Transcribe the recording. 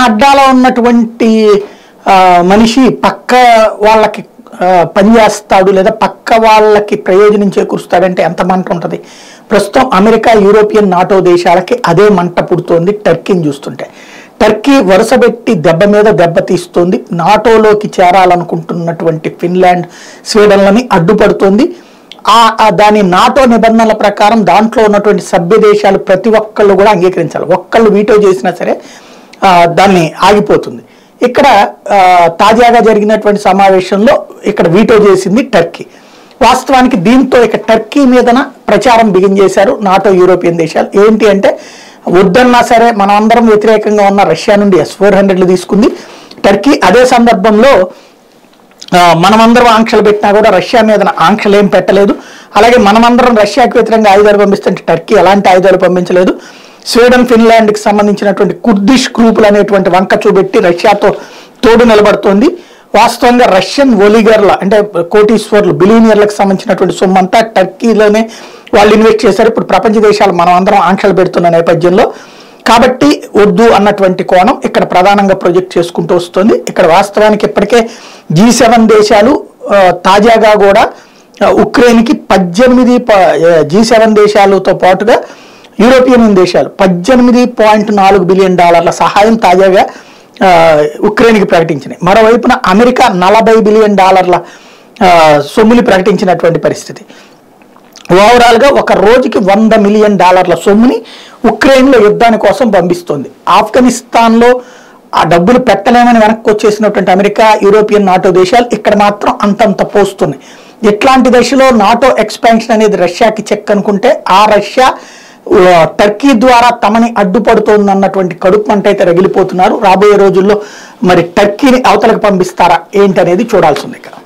అడ్డాలో ఉన్నటువంటి ఆ, మనిషి పక్క వాళ్ళకి ఆ, పనిచేస్తాడు లేదా పక్క వాళ్ళకి ప్రయోజనం చేకూరుస్తాడంటే ఎంత మంట ఉంటుంది ప్రస్తుతం అమెరికా యూరోపియన్ నాటో దేశాలకి అదే మంట పుడుతోంది టర్కీని చూస్తుంటే టర్కీ వరుసపెట్టి దెబ్బ మీద దెబ్బ తీస్తోంది నాటోలోకి చేరాలనుకుంటున్నటువంటి ఫిన్లాండ్ స్వీడన్లని అడ్డుపడుతోంది ఆ ఆ దాని నాటో నిబంధనల ప్రకారం దాంట్లో ఉన్నటువంటి సభ్య దేశాలు ప్రతి ఒక్కళ్ళు కూడా అంగీకరించాలి ఒక్కళ్ళు వీటో చేసినా సరే ఆ, దాన్ని ఆగిపోతుంది ఇక్కడ ఆ, తాజాగా జరిగినటువంటి సమావేశంలో ఇక్కడ వీటో చేసింది టర్కీ వాస్తవానికి దీంతో ఇక టర్కీ మీదన ప్రచారం బిగించేశారు నాటో యూరోపియన్ దేశాలు ఏంటి అంటే వద్దన్నా సరే మనం అందరం వ్యతిరేకంగా ఉన్న రష్యా నుండి ఎస్ ఫోర్ హండ్రెడ్లు తీసుకుంది టర్కీ అదే సందర్భంలో ఆ, మనమందరం ఆంక్షలు పెట్టినా కూడా రష్యా మీద ఆంక్షలు ఏం పెట్టలేదు అలాగే మనమందరం రష్యాకి వ్యతిరేకంగా ఆయుధాలు పంపిస్తుంటే టర్కీ ఎలాంటి ఆయుధాలు పంపించలేదు స్వీడన్ ఫిన్లాండ్కి సంబంధించినటువంటి కుర్దిష్ గ్రూపులు అనేటువంటి వంక చూపెట్టి రష్యాతో తోడు నిలబడుతోంది వాస్తవంగా రష్యన్ ఒలిగర్ల అంటే కోటీశ్వర్లు బిలీనియర్లకు సంబంధించినటువంటి సొమ్ము అంతా టర్కీలోనే వాళ్ళు ఇన్వెస్ట్ చేశారు ఇప్పుడు ప్రపంచ దేశాలు మనం అందరం ఆంక్షలు పెడుతున్న నేపథ్యంలో కాబట్టి వద్దు అన్నటువంటి కోణం ఇక్కడ ప్రధానంగా ప్రొజెక్ట్ చేసుకుంటూ వస్తుంది ఇక్కడ వాస్తవానికి ఇప్పటికే జీ సెవెన్ దేశాలు ఆ, తాజాగా కూడా ఆ, ఉక్రెయిన్కి పద్దెనిమిది జీ సెవెన్ దేశాలతో పాటుగా యూరోపియన్ యూనియన్ దేశాలు పద్దెనిమిది పాయింట్ నాలుగు బిలియన్ డాలర్ల సహాయం తాజాగా ఆ, ఉక్రెయిన్కి ప్రకటించినాయి మరోవైపున అమెరికా నలభై బిలియన్ డాలర్ల ఆ, సొమ్ముని ప్రకటించినటువంటి పరిస్థితి ఓవరాల్గా ఒక రోజుకి వంద మిలియన్ డాలర్ల సొమ్ముని ఉక్రెయిన్లో యుద్ధాని కోసం పంపిస్తోంది ఆఫ్ఘనిస్తాన్లో ఆ డబ్బులు పెట్టలేమని వెనక్కి వచ్చేసినటువంటి అమెరికా యూరోపియన్ నాటో దేశాలు ఇక్కడ మాత్రం అంతంత పోస్తున్నాయి ఇట్లాంటి దశలో నాటో ఎక్స్పాన్షన్ అనేది రష్యాకి చెక్ అనుకుంటే ఆ రష్యా ఆ, టర్కీ ద్వారా తమని అడ్డుపడుతోంది అన్నటువంటి కడుపు మంట అయితే రగిలిపోతున్నారు రాబోయే రోజుల్లో మరి టర్కీని అవతలకు పంపిస్తారా ఏంటనేది చూడాల్సి ఉంది ఇక